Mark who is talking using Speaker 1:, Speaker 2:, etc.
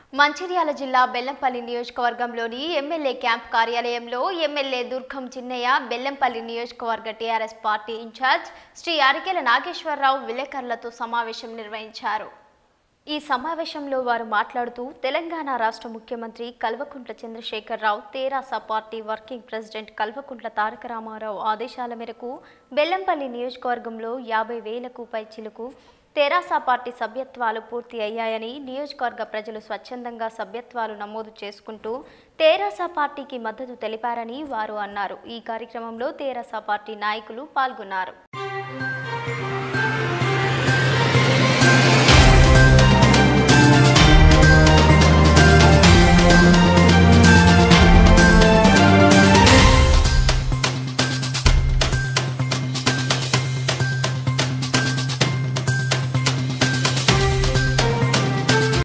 Speaker 1: మంచిర్యాల జిల్లా బెల్లంపల్లి నియోజకవర్గంలోని MLA camp కార్యాలయంలో ఎమ్మెల్యే దుర్గం చిన్నయ్య బెల్లంపల్లి నియోజకవర్గ టీఆర్ఎస్ పార్టీ ఇన్ఛార్జ్ శ్రీ అరికెల నాగేశ్వరరావు విలేకరులతో సమావేశం నిర్వహించారు ఈ సమావేశంలో వారు మాట్లాడుతూ తెలంగాణ రాష్ట్ర ముఖ్యమంత్రి Kalvakuntla Chandrasekhara Rao Terasa party working president Kalvakuntla Taraka Rama Rao ఆదేశాల మేరకు బెల్లంపల్లి నియోజకవర్గంలో యాభై వేలకు పైచిలకు తెరాస పార్టీ సభ్యత్వాలు పూర్తి అయ్యాయని నియోజకవర్గ ప్రజలు స్వచ్ఛందంగా సభ్యత్వాలు నమోదు చేసుకుంటూ తెరాస పార్టీకి మద్దతు తెలిపారని వారు అన్నారు ఈ కార్యక్రమంలో తెరాస పార్టీ నాయకులు పాల్గొన్నారు